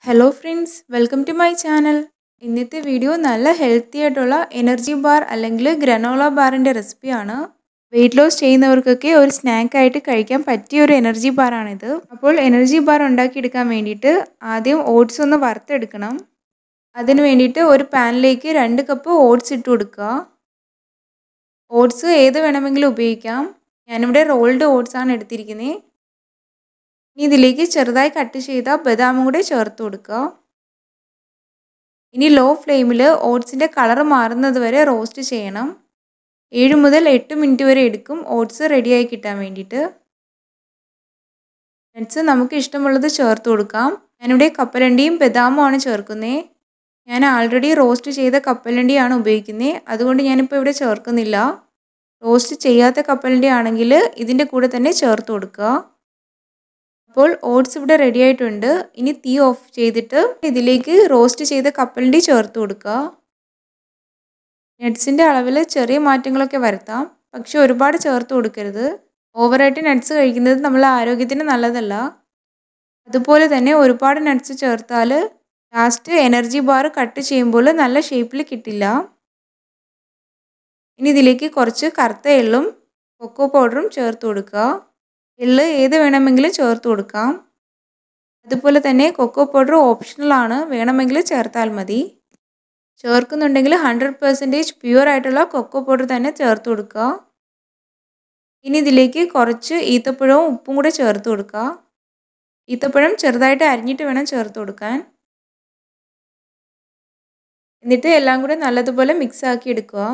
hello friends welcome to my channel ഇന്നത്തെ video നല്ല healthy ആയിട്ടുള്ള എനർജി ബാർ അല്ലെങ്കിൽ ഗ്രനോള ബാറിൻ്റെ റെസിപ്പിയാണ് വെയിറ്റ് ലോസ് ചെയ്യുന്നവർക്കൊക്കെ ഒരു സ്നാക്കായിട്ട് കഴിക്കാൻ പറ്റിയ ഒരു എനർജി ബാറാണിത് അപ്പോൾ എനർജി ബാർ ഉണ്ടാക്കിയെടുക്കാൻ വേണ്ടിയിട്ട് ആദ്യം ഓട്സ് ഒന്ന് വറുത്തെടുക്കണം അതിന് വേണ്ടിയിട്ട് ഒരു പാനിലേക്ക് രണ്ട് കപ്പ് ഓട്സ് ഇട്ട് കൊടുക്കുക ഓട്സ് ഏത് വേണമെങ്കിലും ഉപയോഗിക്കാം ഞാനിവിടെ റോൾഡ് ഓട്സ് ആണ് എടുത്തിരിക്കുന്നത് ഇനി ഇതിലേക്ക് ചെറുതായി കട്ട് ചെയ്ത ബദാമും കൂടെ ചേർത്ത് കൊടുക്കുക ഇനി ലോ ഫ്ലെയിമിൽ ഓട്സിൻ്റെ കളർ മാറുന്നത് വരെ റോസ്റ്റ് ചെയ്യണം ഏഴ് മുതൽ എട്ട് മിനിറ്റ് വരെ എടുക്കും ഓട്സ് റെഡിയായി കിട്ടാൻ വേണ്ടിയിട്ട് നട്ട്സ് നമുക്ക് ഇഷ്ടമുള്ളത് ചേർത്ത് കൊടുക്കാം ഞാനിവിടെ കപ്പലണ്ടിയും ബദാമും ആണ് ചേർക്കുന്നത് ഞാൻ ആൾറെഡി റോസ്റ്റ് ചെയ്ത കപ്പലണ്ടിയാണ് ഉപയോഗിക്കുന്നത് അതുകൊണ്ട് ഞാനിപ്പോൾ ഇവിടെ ചേർക്കുന്നില്ല റോസ്റ്റ് ചെയ്യാത്ത കപ്പലണ്ടി ആണെങ്കിൽ ഇതിൻ്റെ കൂടെ തന്നെ ചേർത്ത് കൊടുക്കുക അപ്പോൾ ഓട്സ് ഇവിടെ റെഡി ആയിട്ടുണ്ട് ഇനി തീ ഓഫ് ചെയ്തിട്ട് ഇതിലേക്ക് റോസ്റ്റ് ചെയ്ത കപ്പലണ്ടി ചേർത്ത് കൊടുക്കുക നട്ട്സിൻ്റെ അളവിൽ ചെറിയ മാറ്റങ്ങളൊക്കെ വരുത്താം പക്ഷെ ഒരുപാട് ചേർത്ത് കൊടുക്കരുത് ഓവറായിട്ട് നട്ട്സ് കഴിക്കുന്നത് നമ്മളെ ആരോഗ്യത്തിന് നല്ലതല്ല അതുപോലെ തന്നെ ഒരുപാട് നട്ട്സ് ചേർത്താൽ ലാസ്റ്റ് എനർജി ബാർ കട്ട് ചെയ്യുമ്പോൾ നല്ല ഷേപ്പിൽ കിട്ടില്ല ഇനി ഇതിലേക്ക് കുറച്ച് കറുത്ത എള്ളും കൊക്കോ പൗഡറും ചേർത്ത് കൊടുക്കുക എള്ള് ഏത് വേണമെങ്കിലും ചേർത്ത് കൊടുക്കാം അതുപോലെ തന്നെ കൊക്കോ പൗഡർ ഓപ്ഷണലാണ് വേണമെങ്കിൽ ചേർത്താൽ മതി ചേർക്കുന്നുണ്ടെങ്കിൽ ഹൺഡ്രഡ് പെർസെൻറ്റേജ് പ്യുവർ ആയിട്ടുള്ള കൊക്കോ പൗഡർ തന്നെ ചേർത്ത് കൊടുക്കുക ഇനി ഇതിലേക്ക് കുറച്ച് ഈത്തപ്പഴവും ഉപ്പും കൂടെ ചേർത്ത് കൊടുക്കുക ഈത്തപ്പഴം ചെറുതായിട്ട് അരിഞ്ഞിട്ട് വേണം ചേർത്ത് കൊടുക്കാൻ എന്നിട്ട് എല്ലാം കൂടെ നല്ലതുപോലെ മിക്സ് ആക്കി എടുക്കുക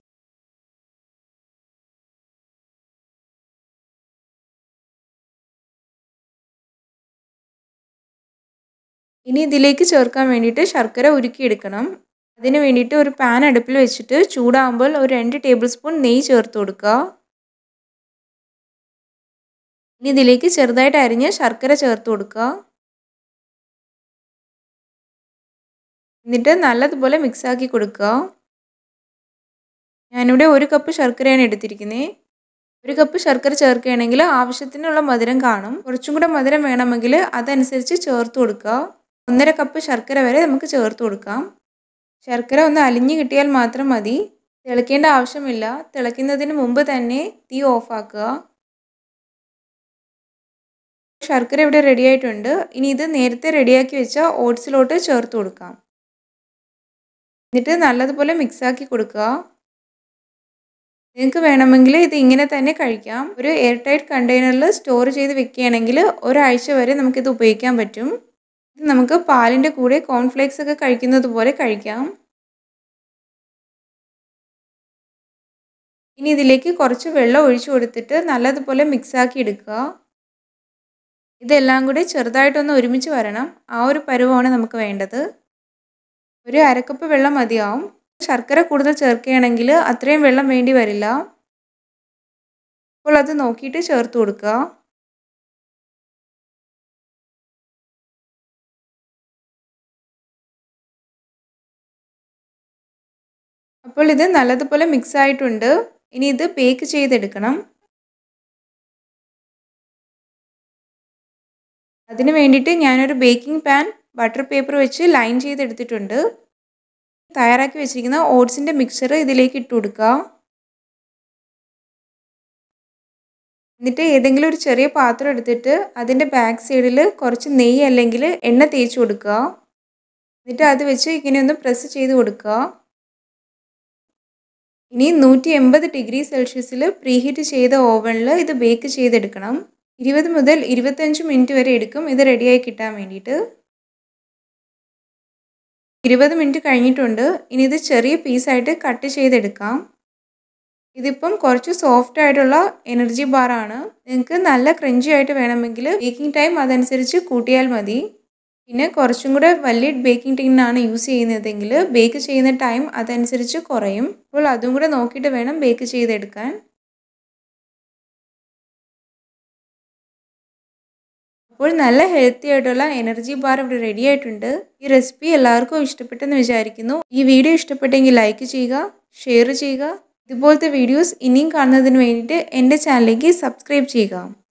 ഇനി ഇതിലേക്ക് ചേർക്കാൻ വേണ്ടിയിട്ട് ശർക്കര ഉരുക്കിയെടുക്കണം അതിന് വേണ്ടിയിട്ട് ഒരു പാൻ അടുപ്പിൽ വെച്ചിട്ട് ചൂടാകുമ്പോൾ ഒരു രണ്ട് ടേബിൾ സ്പൂൺ നെയ്യ് ചേർത്ത് കൊടുക്കുക ഇനി ഇതിലേക്ക് ചെറുതായിട്ട് അരിഞ്ഞ് ശർക്കര ചേർത്ത് കൊടുക്കുക എന്നിട്ട് നല്ലതുപോലെ മിക്സാക്കി കൊടുക്കുക ഞാനിവിടെ ഒരു കപ്പ് ശർക്കരയാണ് എടുത്തിരിക്കുന്നത് ഒരു കപ്പ് ശർക്കര ചേർക്കുകയാണെങ്കിൽ ആവശ്യത്തിനുള്ള മധുരം കാണും കുറച്ചും കൂടെ മധുരം വേണമെങ്കിൽ അതനുസരിച്ച് ചേർത്ത് കൊടുക്കുക ഒന്നര കപ്പ് ശർക്കര വരെ നമുക്ക് ചേർത്ത് കൊടുക്കാം ശർക്കര ഒന്ന് അലിഞ്ഞ് കിട്ടിയാൽ മാത്രം മതി തിളയ്ക്കേണ്ട ആവശ്യമില്ല തിളയ്ക്കുന്നതിന് മുമ്പ് തന്നെ തീ ഓഫാക്കുക ശർക്കര ഇവിടെ റെഡി ആയിട്ടുണ്ട് ഇനി ഇത് നേരത്തെ റെഡിയാക്കി വെച്ച ഓട്സിലോട്ട് ചേർത്ത് കൊടുക്കാം എന്നിട്ട് നല്ലതുപോലെ മിക്സാക്കി കൊടുക്കുക നിങ്ങൾക്ക് വേണമെങ്കിൽ ഇത് ഇങ്ങനെ തന്നെ കഴിക്കാം ഒരു എയർ ടൈറ്റ് കണ്ടെയ്നറിൽ സ്റ്റോർ ചെയ്ത് വെക്കുകയാണെങ്കിൽ ഒരാഴ്ച വരെ നമുക്കിത് ഉപയോഗിക്കാൻ പറ്റും ഇത് നമുക്ക് പാലിൻ്റെ കൂടെ കോൺഫ്ലേക്സ് ഒക്കെ കഴിക്കുന്നത് പോലെ കഴിക്കാം ഇനി ഇതിലേക്ക് കുറച്ച് വെള്ളം ഒഴിച്ചു കൊടുത്തിട്ട് നല്ലതുപോലെ മിക്സാക്കി എടുക്കുക ഇതെല്ലാം കൂടി ചെറുതായിട്ടൊന്ന് ഒരുമിച്ച് വരണം ആ ഒരു പരുവമാണ് നമുക്ക് വേണ്ടത് ഒരു അരക്കപ്പ് വെള്ളം മതിയാവും ശർക്കര കൂടുതൽ ചേർക്കുകയാണെങ്കിൽ അത്രയും വെള്ളം വേണ്ടി വരില്ല അപ്പോൾ അത് നോക്കിയിട്ട് ചേർത്ത് കൊടുക്കുക അപ്പോൾ ഇത് നല്ലതുപോലെ മിക്സ് ആയിട്ടുണ്ട് ഇനി ഇത് ബേക്ക് ചെയ്തെടുക്കണം അതിന് വേണ്ടിയിട്ട് ഞാനൊരു ബേക്കിംഗ് പാൻ ബട്ടർ പേപ്പർ വെച്ച് ലൈൻ ചെയ്തെടുത്തിട്ടുണ്ട് തയ്യാറാക്കി വെച്ചിരിക്കുന്ന ഓട്സിൻ്റെ മിക്സർ ഇതിലേക്ക് ഇട്ട് കൊടുക്കുക എന്നിട്ട് ഏതെങ്കിലും ഒരു ചെറിയ പാത്രം എടുത്തിട്ട് അതിൻ്റെ ബാക്ക് സൈഡിൽ കുറച്ച് നെയ്യ് അല്ലെങ്കിൽ എണ്ണ തേച്ച് കൊടുക്കുക എന്നിട്ട് അത് വെച്ച് ഇങ്ങനെ ഒന്ന് പ്രസ് ചെയ്ത് കൊടുക്കുക ഇനി നൂറ്റി എൺപത് ഡിഗ്രി സെൽഷ്യസിൽ പ്രീഹീറ്റ് ചെയ്ത ഓവനിൽ ഇത് ബേക്ക് ചെയ്തെടുക്കണം ഇരുപത് മുതൽ ഇരുപത്തഞ്ച് മിനിറ്റ് വരെ എടുക്കും ഇത് റെഡിയായി കിട്ടാൻ വേണ്ടിയിട്ട് ഇരുപത് മിനിറ്റ് കഴിഞ്ഞിട്ടുണ്ട് ഇനി ഇത് ചെറിയ പീസായിട്ട് കട്ട് ചെയ്തെടുക്കാം ഇതിപ്പം കുറച്ച് സോഫ്റ്റ് ആയിട്ടുള്ള എനർജി ബാറാണ് നിങ്ങൾക്ക് നല്ല ക്രഞ്ചി ആയിട്ട് വേണമെങ്കിൽ ബേക്കിംഗ് ടൈം അതനുസരിച്ച് കൂട്ടിയാൽ മതി പിന്നെ കുറച്ചും കൂടെ വലിയ ബേക്കിംഗ് ടിന്നാണ് യൂസ് ചെയ്യുന്നതെങ്കിൽ ബേക്ക് ചെയ്യുന്ന ടൈം അതനുസരിച്ച് കുറയും അപ്പോൾ അതും കൂടെ നോക്കിയിട്ട് വേണം ബേക്ക് ചെയ്തെടുക്കാൻ അപ്പോൾ നല്ല ഹെൽത്തി ആയിട്ടുള്ള എനർജി ബാർ ഇവിടെ റെഡി ആയിട്ടുണ്ട് ഈ റെസിപ്പി എല്ലാവർക്കും ഇഷ്ടപ്പെട്ടെന്ന് വിചാരിക്കുന്നു ഈ വീഡിയോ ഇഷ്ടപ്പെട്ടെങ്കിൽ ലൈക്ക് ചെയ്യുക ഷെയർ ചെയ്യുക ഇതുപോലത്തെ വീഡിയോസ് ഇനിയും കാണുന്നതിന് വേണ്ടിയിട്ട് എൻ്റെ ചാനലിലേക്ക് സബ്സ്ക്രൈബ് ചെയ്യുക